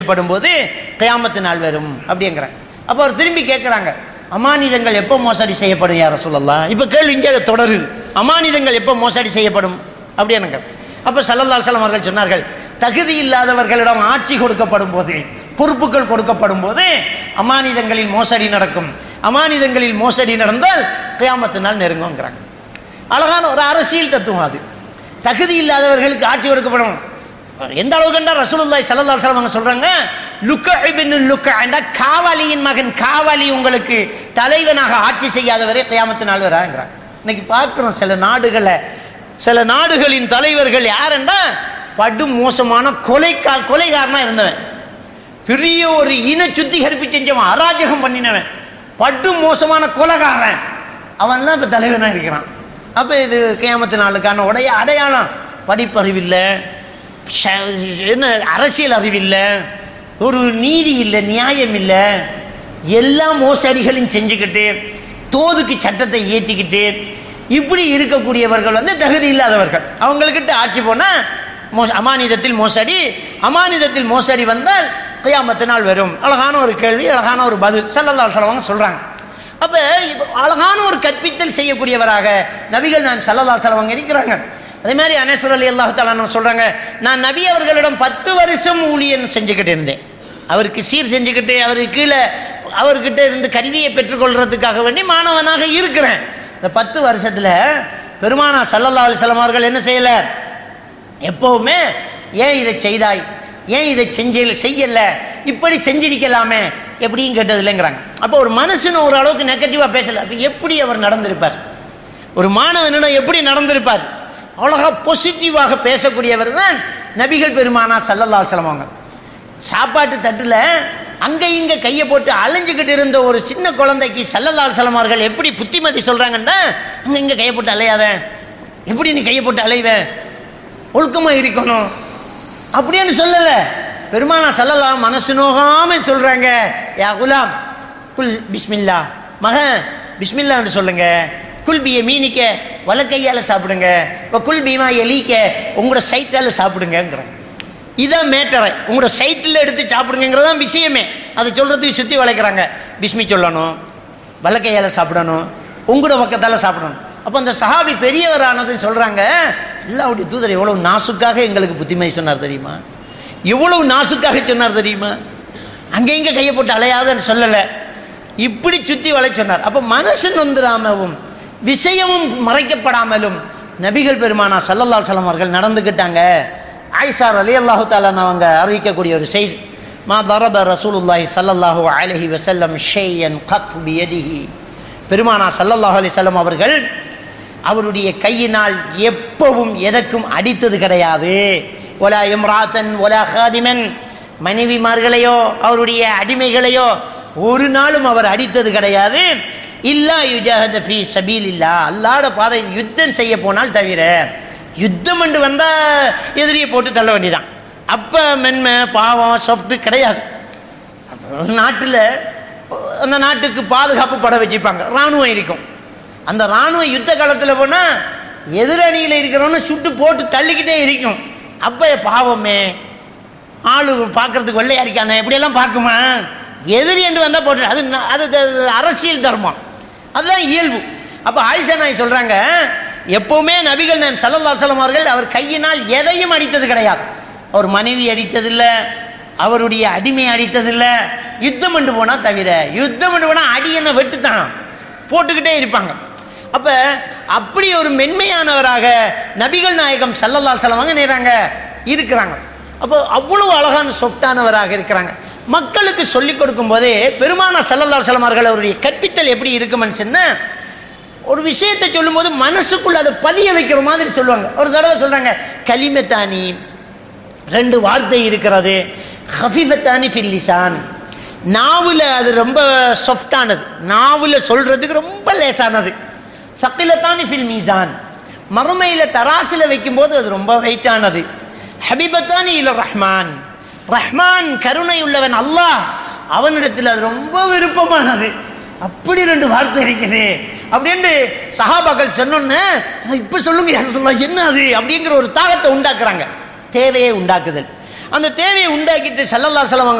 படும்போது கியாமத்து நாள் வரும் அப்படிங்கிறாங்க அப்போ அவர் திரும்பி கேட்குறாங்க அமானிதங்கள் எப்போ மோசடி செய்யப்படும் யார சொல்லலாம் இப்போ கேள்வி இங்கே தொடருது அமானிதங்கள் எப்போ மோசடி செய்யப்படும் அப்படின்னுங்க அப்போ சல்லல்லாஹு அலைஹி அவர்கள் சொன்னார்கள் தகுதி இல்லாதவர்களிடம் ஆட்சி கொடுக்கப்படும் போது பொறுப்புகள் கொடுக்கப்படும் போது அமானிதங்களில் மோசடி நடக்கும் அமானிதங்களில் மோசடி நடந்தால் கியாமத்து நாள் நெருங்குங்கிறாங்க அழகான ஒரு அரசியல் தத்துவம் அது தகுதி இல்லாதவர்களுக்கு ஆட்சி கொடுக்கப்படும் எந்த அளவுக்கு என்றால் ரசூலுல்லாஹி ஸல்லல்லாஹு அலைஹி வஸல்லம் சொல்றாங்க லுக்க இப்னு லுக்க என்ற காவலியின் மகன் காவலி உங்களுக்கு தலைவனாக ஆட்சி செய்யாதவரே கியாமத்து நாள் வராங்கிறாங்க இன்னைக்கு பார்க்குறோம் சில நாடுகளை சில நாடுகளின் தலைவர்கள் யாருன்னா படு மோசமான கொலைக்கா கொலைகாரனா இருந்தவன் பெரிய ஒரு இன சுத்திகரிப்பு செஞ்சவன் அராஜகம் பண்ணினவன் படு மோசமான கொலைகாரன் அவன் தான் இப்போ தலைவனாக இருக்கிறான் அப்போ இது கியாமத்து நாளுக்கான உடைய அடையாளம் படிப்பறிவில்லை ஷ- என்ன அரசியல் அறிவில்லை ஒரு நீதி இல்லை நியாயம் இல்லை எல்லா மோசடிகளையும் செஞ்சுக்கிட்டு தோதுக்கு சட்டத்தை ஏற்றிக்கிட்டு இப்படி இருக்கக்கூடியவர்கள் வந்து தகுதி இல்லாதவர்கள் அவங்கக்கிட்ட ஆட்சி போனால் மோச அமானிதத்தில் மோசடி அமானிதத்தில் மோசடி வந்தால் கியாமத்து நாள் வரும் அழகான ஒரு கேள்வி அழகான ஒரு பதில் சல்லல்லா சொல்லுவாங்க சொல்கிறாங்க அப்போ இப்போ அழகான ஒரு கற்பித்தல் செய்யக்கூடியவராக நபிகள் நான் சல்லல்லா செலவங்க இருக்கிறாங்க அதே மாதிரி அனேஸ்வர் அலி அல்லாஹு தாலா சொல்கிறாங்க நான் நபி அவர்களிடம் பத்து வருஷம் ஊழியன் செஞ்சுக்கிட்டு இருந்தேன் அவருக்கு சீர் செஞ்சுக்கிட்டு அவருக்கு கீழே அவர்கிட்ட இருந்து கல்வியை பெற்றுக்கொள்றதுக்காக வேண்டி மாணவனாக இருக்கிறேன் இந்த பத்து வருஷத்தில் பெருமானா சல்லல்லா அலிஸ்லாம் அவர்கள் என்ன செய்யலை எப்பவுமே ஏன் இதை செய்தாய் ஏன் இதை செஞ்ச செய்யல இப்படி செஞ்சிருக்கலாமே எப்படியும் கேட்டது இல்லைங்கிறாங்க அப்போ ஒரு மனுஷன் ஒரு அளவுக்கு நெகட்டிவாக பேசல அப்போ எப்படி அவர் நடந்திருப்பார் ஒரு மாணவனிடம் எப்படி நடந்திருப்பார் அழகா பாசிட்டிவாக பேசக்கூடியவர் தான் நபிகள் பெருமானா சல்லல்லா செலவாங்க சாப்பாட்டு தட்டில் அங்கே இங்கே கையை போட்டு அலைஞ்சுக்கிட்டு இருந்த ஒரு சின்ன குழந்தைக்கு சல்லல்லா செலமார்கள் எப்படி புத்திமதி சொல்கிறாங்கன்னா அங்கே இங்கே கையை போட்டு அலையாத எப்படி நீ கையை போட்டு அலைவ ஒழுக்கமாக இருக்கணும் அப்படின்னு சொல்லலை பெருமானா சொல்லலாம் மனசு நோகாம சொல்றாங்க யா குலாம் குல் பிஸ்மில்லா மகன் பிஸ்மில்லான்னு சொல்லுங்க குல் பிய மீனிக்க வலக்கையால் சாப்பிடுங்க இப்போ குல் பீமா எலிக்க உங்களோட சைட்டால் சாப்பிடுங்கங்கிறாங்க இதான் மேட்டரை உங்களோட சைட்டில் எடுத்து சாப்பிடுங்கிறதான் விஷயமே அதை சொல்கிறதுக்கு சுற்றி வளைக்கிறாங்க பிஸ்மி சொல்லணும் வலக்கையால் சாப்பிடணும் உங்களோட பக்கத்தால் சாப்பிடணும் அப்போ அந்த சஹாபி பெரியவரானதுன்னு சொல்கிறாங்க அல்லாவுடைய தூதர் எவ்வளவு நாசுக்காக எங்களுக்கு புத்திமதி சொன்னார் தெரியுமா எவ்வளவு நாசுக்காக சொன்னார் தெரியுமா அங்கே இங்கே கையை போட்டு அலையாதன்னு சொல்லலை இப்படி சுற்றி வளை சொன்னார் அப்போ மனசு நொந்துராமவும் விஷயமும் மறைக்கப்படாமலும் நபிகள் பெருமானா சல்லல்லாஹு அலைஹி அவர்கள் நடந்துக்கிட்டாங்க ஆயிஷார் அலி அல்லாஹு தாலான் அவங்க அறிவிக்கக்கூடிய ஒரு செய்தி மா தரப ரசூலுல்லாஹி ஸல்லல்லாஹு அலைஹி வஸல்லம் ஷையன் கத் பியதிஹி பெருமானா சல்லல்லாஹு அலைஹி வஸல்லம் அவர்கள் அவருடைய கையினால் எப்பவும் எதற்கும் அடித்தது கிடையாது ஒலா இம்ராத்தன் ஒலா ஹாதிமன் மனைவிமார்களையோ அவருடைய அடிமைகளையோ ஒரு நாளும் அவர் அடித்தது கிடையாது இல்லா யுஜாஹத ஃபி சபீல் இல்லா அல்லாட பாதை யுத்தம் செய்ய போனால் தவிர யுத்தம் என்று வந்தால் எதிரியை போட்டு தள்ள வேண்டியதான் அப்போ மென்மை பாவம் சாஃப்ட் கிடையாது நாட்டில் அந்த நாட்டுக்கு பாதுகாப்பு பட வச்சுருப்பாங்க இராணுவம் இருக்கும் அந்த இராணுவ யுத்த காலத்தில் போனால் எதிரணியில் இருக்கிறவன சுட்டு போட்டு தள்ளிக்கிட்டே இருக்கும் அப்போ பாவமே ஆளு பார்க்கறதுக்கு வெள்ளையா இருக்கானே இப்படியெல்லாம் பார்க்குமா எதிரி என்று வந்தால் போட்டு அது ந- அது த- அரசியல் தர்மம் அதுதான் இயல்பு அப்போ ஆயிஷா நாய் சொல்கிறாங்க எப்பவுமே நபிகள் நான் சல்லல்லா அலுவலம் அவர்கள் அவர் கையினால் எதையும் அடித்தது கிடையாது அவர் மனைவி அடித்ததில்லை அவருடைய அடிமை அடித்ததில்லை யுத்தம் என்று போனால் தவிர யுத்தம் என்று போனால் அடி என்ன வெட்டுத்தான் போட்டுக்கிட்டே இருப்பாங்க அப்போ அப்படி ஒரு மென்மையானவராக நபிகள் நாயகம் சல்லல்லா செலவங்க நேராங்க இருக்கிறாங்க அப்போ அவ்வளவு அழகான சொஃப்டானவராக இருக்கிறாங்க மக்களுக்கு சொல்லிக் கொடுக்கும் போதே பெருமான சல்லல்லா செலமார்கள் அவருடைய கற்பித்தல் எப்படி இருக்குமென்னு சொன்னா ஒரு விஷயத்தை சொல்லும்போது மனசுக்குள்ள அதை பதிய வைக்கிற மாதிரி சொல்லுவாங்க ஒரு தடவை சொல்றாங்க கலிமத்தானி ரெண்டு வார்த்தை இருக்கிறது ஹஃபிஃபத்தானி ஃபில்லிசான் நாவில் அது ரொம்ப சாஃப்டானது நாவில் சொல்றதுக்கு ரொம்ப லேசானது சக்கிலத்தானி ஃபில் மீசான் மறுமையில் தராசில் வைக்கும்போது அது ரொம்ப வெயிட்டானது ஹபிபத்தானி இல ரஹ்மான் ரஹ்மான் கருணை உள்ளவன் அல்லாஹ் அவனிடத்தில் அது ரொம்ப விருப்பமானது அப்படி ரெண்டு வார்த்தை இருக்குது அப்படின்ட்டு சஹாபாக்கள் சொன்னோன்னு இப்போ சொல்லுங்க யார் சொல்லலாம் என்ன அது அப்படிங்கிற ஒரு தாகத்தை உண்டாக்குறாங்க தேவையை உண்டாக்குதல் அந்த தேவையை உண்டாக்கிட்டு சல்லல்லா செலவாங்க